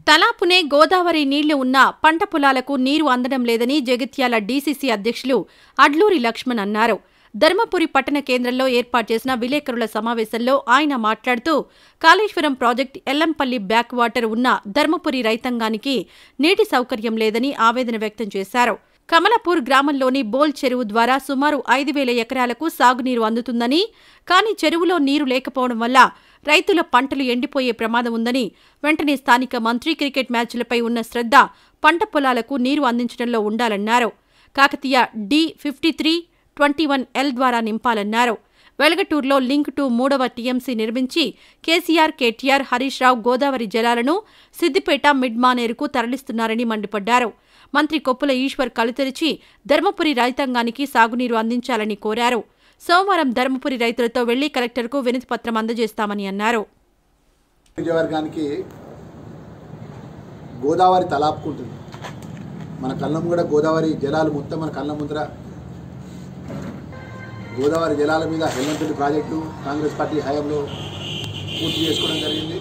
తలాపునే గోదావరి నీళ్లు ఉన్నా పంట పొలాలకు నీరు అందడం లేదని జగిత్యాల డీసీసీ అధ్యక్షులు అడ్లూరి లక్ష్మణ్ అన్నారు ధర్మపురి పట్టణ కేంద్రంలో ఏర్పాటు చేసిన విలేకరుల సమావేశంలో ఆయన మాట్లాడుతూ Kaleshwaram project Yellampalli back water ఉన్న ధర్మపురి రైతాంగానికి నీటి సౌకర్యం లేదని ఆవేదన వ్యక్తం చేశారు కమలపూర్ గ్రామంలోని బోల్ చెరువు ద్వారా సుమారు ఐదు వేల ఎకరాలకు సాగునీరు అందుతుందని కానీ చెరువులో నీరు లేకపోవడం వల్ల రైతుల పంటలు ఎండిపోయే ప్రమాదం ఉందని వెంటనే స్థానిక మంత్రి క్రికెట్ మ్యాచ్లపై ఉన్న శ్రద్ధ పంట పొలాలకు నీరు అందించడంలో ఉండాలన్నారు Kakatiya D fifty three twenty one L ద్వారా నింపాలన్నారు వెలగటూరులో లింక్ టు మూడవ టీఎంసీ నిర్మించి కేసీఆర్ కేటీఆర్ హరీష్ రావు గోదావరి జలాలను సిద్దిపేట మిడ్మానేరుకు తరలిస్తున్నారని మండిపడ్డారు మంత్రి కొప్పుల ఈశ్వర్ కలు తెరిచి ధర్మపురి రైతాంగానికి సాగునీరు అందించాలని కోరారు సోమవారం ధర్మపురి రైతులతో వెళ్లి కలెక్టర్కు వినతిపత్రం అందజేస్తామని అన్నారు నియోజకవర్గానికి గోదావరి తలాపుకుంటుంది మన కళ్ళ ముంగడ గోదావరి జలాలు మొత్తం మన కళ్ళ ముందర గోదావరి జలాల మీద హెల్లంపల్లి ప్రాజెక్టు కాంగ్రెస్ పార్టీ హయాంలో పూర్తి చేసుకోవడం జరిగింది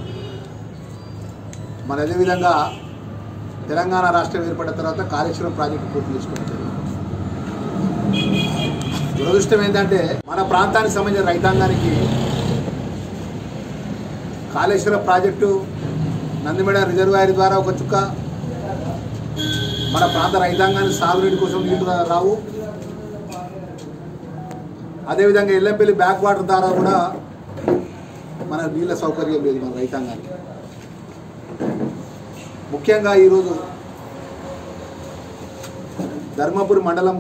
మన అదేవిధంగా తెలంగాణ రాష్ట్రం ఏర్పడిన తర్వాత కాళేశ్వరం ప్రాజెక్టు పూర్తి చేసుకోవడం జరిగింది దురదృష్టం ఏంటంటే మన ప్రాంతానికి సంబంధించిన రైతాంగానికి కాళేశ్వరం ప్రాజెక్టు నందిమేడ రిజర్వాయర్ ద్వారా ఒక చుక్క మన ప్రాంత రైతాంగానికి సాగునీటి కోసం నీళ్లు రావు అదేవిధంగా ఎల్లంపల్లి బ్యాక్ వాటర్ ద్వారా కూడా మన నీళ్ళ సౌకర్యం లేదు మన రైతాంగానికి ముఖ్యంగా ఈరోజు ధర్మపురి మండలం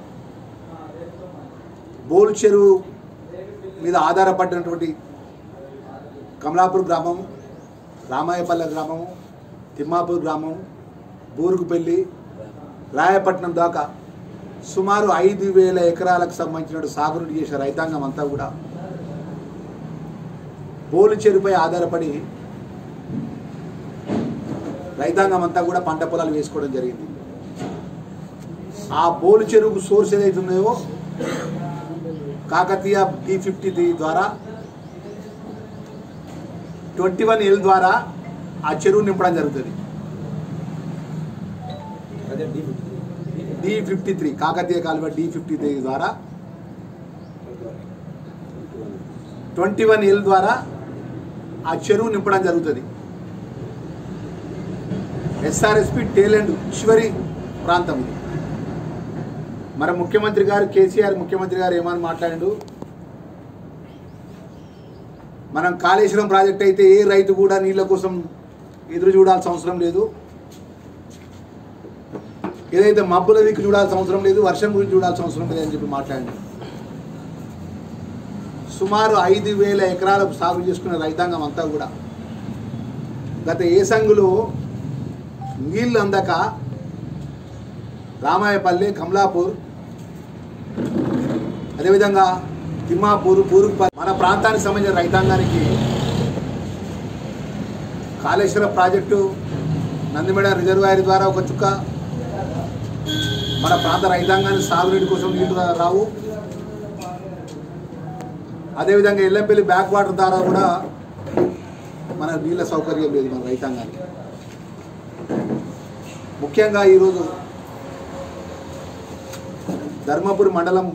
బోల్ చెరువు మీద ఆధారపడినటువంటి కమలాపూర్ గ్రామం రామాయపల్లె గ్రామము తిమ్మాపూర్ గ్రామం బూరుగుపల్లి రాయపట్నం దాకా సుమారు ఐదు వేల ఎకరాలకు సంబంధించిన సాగునీటి చేసే రైతాంగం అంతా కూడా బోలు చెరుపై ఆధారపడి రైతాంగం అంతా కూడా పంట పొలాలు వేసుకోవడం జరిగింది ఆ బోలు చెరువుకు సోర్స్ ఏదైతే ఉన్నాయో కాకతీయ డి ఫిఫ్టీ ద్వారా ట్వంటీ వన్ ఎల్ ద్వారా ఆ చెరువు నింపడం జరుగుతుంది డి ఫిఫ్టీ త్రీ కాకతీయ కాలువ డి ఫిఫ్టీ త్రీ ద్వారా ట్వంటీ వన్ ఎల్ ద్వారా ఆ చెరువు నింపడం జరుగుతుంది ఎస్ఆర్ఎస్పి టేలెండ్ చివరి ప్రాంతం ఇది మన ముఖ్యమంత్రి గారు కేసీఆర్ ముఖ్యమంత్రి గారు ఏమని మాట్లాడిండు మనం కాళేశ్వరం ప్రాజెక్ట్ అయితే ఏ రైతు కూడా నీళ్ళ కోసం ఎదురు చూడాల్సిన అవసరం లేదు ఏదైతే మబ్బుల దిక్కు చూడాల్సిన అవసరం లేదు వర్షం గురించి చూడాల్సిన అవసరం లేదు అని చెప్పి మాట్లాడండి సుమారు ఐదు వేల ఎకరాలకు సాగు చేసుకునే రైతాంగం అంతా కూడా గత ఏసంగులో నీళ్ళు అందక రామాయపల్లి కమలాపూర్ అదేవిధంగా తిమ్మాపూర్ పూరుపల్లి మన ప్రాంతానికి సంబంధించిన రైతాంగానికి కాళేశ్వరం ప్రాజెక్టు నందిమేడ రిజర్వాయర్ ద్వారా ఒక చుక్క మన ప్రాంత రైతాంగానికి సాగునీటి కోసం నీళ్లు రావు అదేవిధంగా ఎల్లంపల్లి బ్యాక్ వాటర్ ద్వారా కూడా మన నీళ్ళ సౌకర్యం లేదు మన రైతాంగానికి ముఖ్యంగా ఈరోజు ధర్మపురి మండలం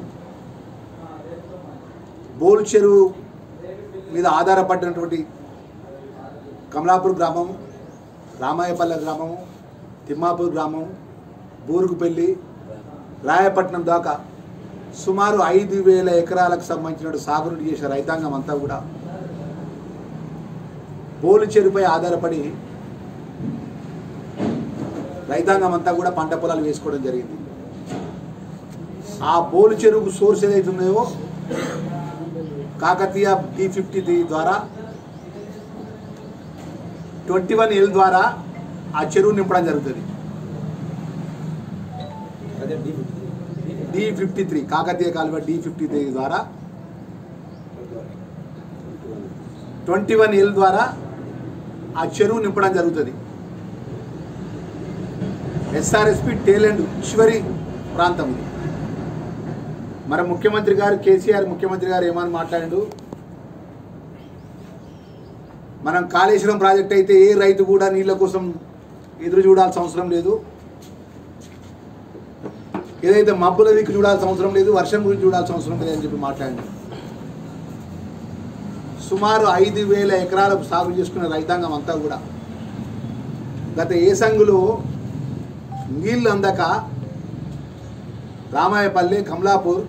బోల్ చెరువు మీద ఆధారపడినటువంటి కమలాపూర్ గ్రామం రామాయపల్లె గ్రామము తిమ్మాపూర్ గ్రామం బూరుగుపల్లి రాయపట్నం దాకా సుమారు ఐదు వేల ఎకరాలకు సంబంధించిన సాగునీటి చేసే రైతాంగం అంతా కూడా బోలు చెరుపై ఆధారపడి రైతాంగం అంతా కూడా పంట పొలాలు వేసుకోవడం జరిగింది ఆ బోలు చెరువుకు సోర్స్ ఏదైతే ఉన్నాయో కాకతీయ డి ఫిఫ్టీ త్రీ ద్వారా ట్వంటీ వన్ ఎల్ ద్వారా ఆ చెరువు నింపడం జరుగుతుంది డి ఫిఫ్టీ త్రీ కాకతీయ కాలువ డి ఫిఫ్టీ త్రీ ద్వారా ట్వంటీ వన్ ఎల్ ద్వారా ఆ చెరువు నింపడం జరుగుతుంది ఎస్ఆర్ఎస్పి టేలెండ్ చివరి ప్రాంతం ఇది మన ముఖ్యమంత్రి గారు కేసీఆర్ ముఖ్యమంత్రి గారు ఏమని మాట్లాడిండు మనం కాళేశ్వరం ప్రాజెక్ట్ అయితే ఏ రైతు కూడా నీళ్ళ కోసం ఎదురు చూడాల్సిన అవసరం లేదు ఏదైతే మబ్బుల దిక్కు చూడాల్సిన అవసరం లేదు వర్షం గురించి చూడాల్సిన అవసరం లేదు అని చెప్పి మాట్లాడింది సుమారు ఐదు వేల ఎకరాలకు సాగు చేసుకునే రైతాంగం అంతా కూడా గత ఏసంగులో నీళ్ళు అందక రామాయపల్లి కమలాపూర్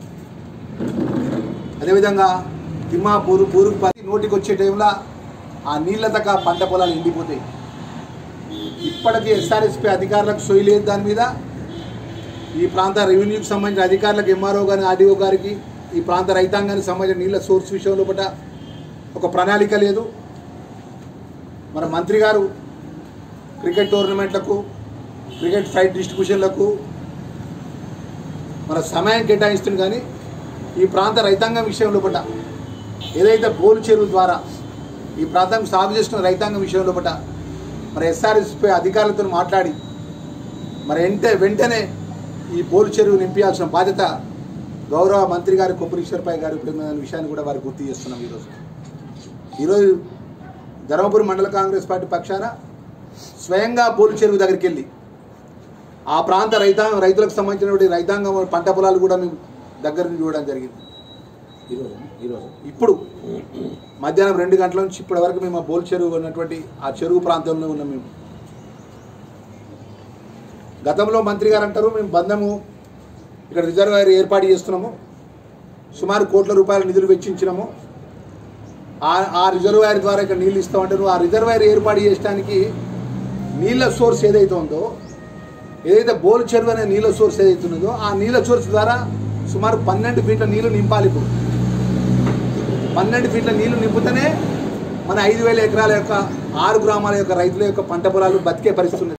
అదేవిధంగా తిమ్మాపూర్ పూరుపల్లి నోటికి వచ్చే టైంలో ఆ నీళ్ళ తక్క పంట పొలాలు ఎండిపోతాయి ఇప్పటికీ ఎస్ఆర్ఎస్పీ అధికారులకు సొయ్యి లేదు దాని మీద ఈ ప్రాంత రెవెన్యూకి సంబంధించిన అధికారులకు ఎంఆర్ఓ గారి ఆర్డీఓ గారికి ఈ ప్రాంత రైతాంగానికి సంబంధించిన నీళ్ళ సోర్స్ విషయంలో పట ఒక ప్రణాళిక లేదు మన మంత్రి గారు క్రికెట్ టోర్నమెంట్లకు క్రికెట్ ఫ్లైట్ డిస్ట్రిబ్యూషన్లకు మన సమయం కేటాయిస్తుంది కానీ ఈ ప్రాంత రైతాంగం విషయంలో పట ఏదైతే బోలు చెరువు ద్వారా ఈ ప్రాంతం సాగు చేస్తున్న రైతాంగం విషయంలో పట మరి ఎస్ఆర్ఎస్పై అధికారులతో మాట్లాడి మరి వెంటే వెంటనే ఈ బోలు చెరువు నింపించాల్సిన బాధ్యత గౌరవ మంత్రి గారు కొప్పరీశ్వర్పై గారి అనే విషయాన్ని కూడా వారికి గుర్తు చేస్తున్నాం ఈరోజు ఈరోజు ధర్మపురి మండల కాంగ్రెస్ పార్టీ పక్షాన స్వయంగా బోలు చెరువు దగ్గరికి వెళ్ళి ఆ ప్రాంత రైతాంగం రైతులకు సంబంధించినటువంటి రైతాంగం పంట పొలాలు కూడా మేము దగ్గర నుంచి చూడడం జరిగింది ఈరోజు ఈరోజు ఇప్పుడు మధ్యాహ్నం రెండు గంటల నుంచి ఇప్పటి వరకు మేము ఆ బోల్ చెరువు ఉన్నటువంటి ఆ చెరువు ప్రాంతంలో ఉన్నాం మేము గతంలో మంత్రి గారు అంటారు మేము బంధము ఇక్కడ రిజర్వాయర్ ఏర్పాటు చేస్తున్నాము సుమారు కోట్ల రూపాయల నిధులు వెచ్చించినాము ఆ ఆ రిజర్వాయర్ ద్వారా ఇక్కడ నీళ్ళు ఇస్తామంటారు ఆ రిజర్వాయర్ ఏర్పాటు చేయడానికి నీళ్ళ సోర్స్ ఏదైతే ఉందో ఏదైతే బోల్ చెరువు అనే నీళ్ళ సోర్స్ ఏదైతే ఉన్నదో ఆ నీళ్ళ సోర్స్ ద్వారా సుమారు పన్నెండు ఫీట్ల నీళ్లు నింపాలి ఇప్పుడు పన్నెండు ఫీట్ల నీళ్లు నింపుతేనే మన ఐదు వేల ఎకరాల యొక్క ఆరు గ్రామాల యొక్క రైతుల యొక్క పంట పొలాలు బతికే పరిస్థితి ఉన్నది